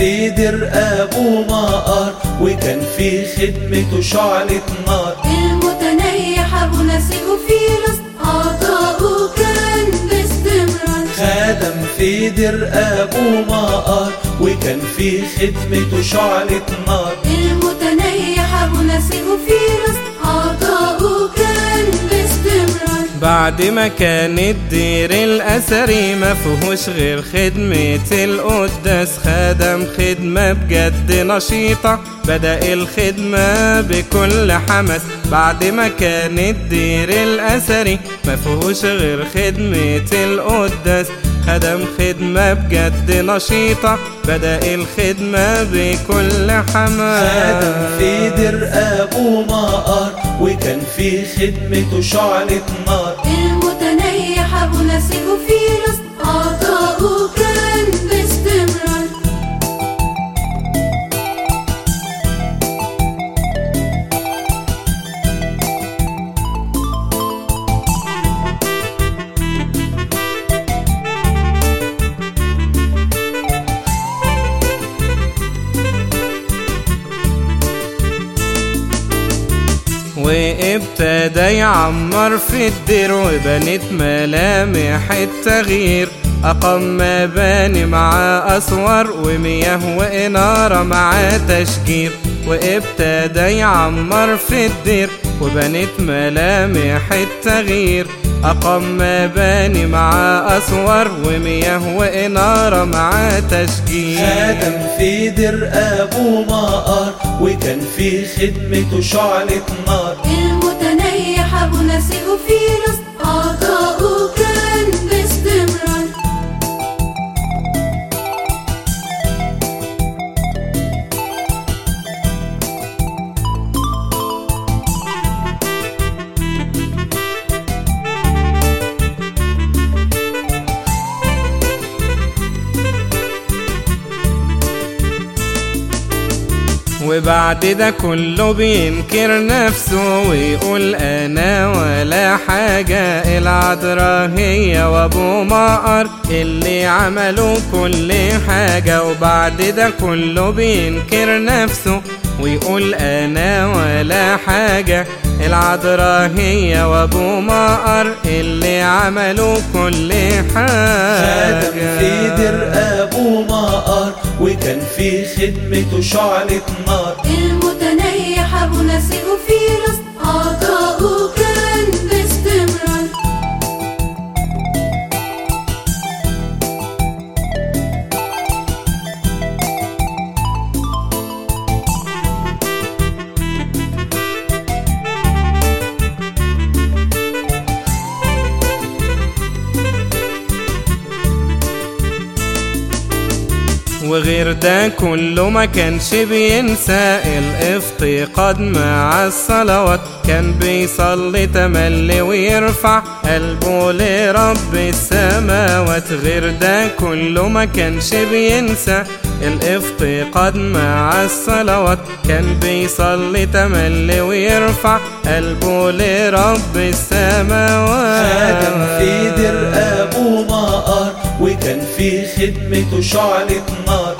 في دير أبو مقر وكان في خدمته شعلة نار المتنيح أبو نسيب فيلوس عطاؤه كان باستمرار خدم في دير أبو مقر وكان في خدمته شعلة نار المتنيح أبو نسيب فيلوس عطاؤه كان باستمرار بعد ما كان الدير الأثري ما فيهوش غير خدمة القداس خدم خدمة بجد نشيطة بدأ الخدمة بكل حماس بعد ما كان الدير الأثري ما فيهوش غير خدمة القداس خدم خدمة بجد نشيطة بدأ الخدمة بكل حماس خدم في دير أبو مقر وكان في خدمته شعلة نار المتنيح أبو نسيب فيلوس عطاؤه كان باستمرار وابتدى يعمر في الدير وبنت ملامح التغيير أقام مباني مع أسوار ومياه وإنارة مع تشجير وابتدى يعمر في الدير وبنت ملامح التغيير أقام مباني مع أسوار ومياه وإنارة مع تشجير خدم في دير أبو مقر وكان في خدمته شعلة نار المتنيح أبو نسيب فيلوس عطاؤه كان باستمرار وبعد ده كله بينكر نفسه ويقول انا ولا حاجة العذراء هي وابو مقر اللي عملوا كل حاجة وبعد ده كله بينكر نفسه ويقول انا ولا حاجة العذراء هي وابو مقر اللي عملوا كل حاجة خدم في دير أبو مقر وكان في خدمته شعلة نار المتنيح أبو نسيب فيلوس عطاؤه كان باستمرار وغير ده كله ما كانش بينسى الافتقاد مع الصلوات كان بيصلي تملي ويرفع قلبه لرب السماوات غير ده كله ما كانش بينسى الافتقاد مع الصلوات كان بيصلي تملي ويرفع قلبه لرب السماوات خدم في دير أبو مقر وكان في خدمته شعلة نار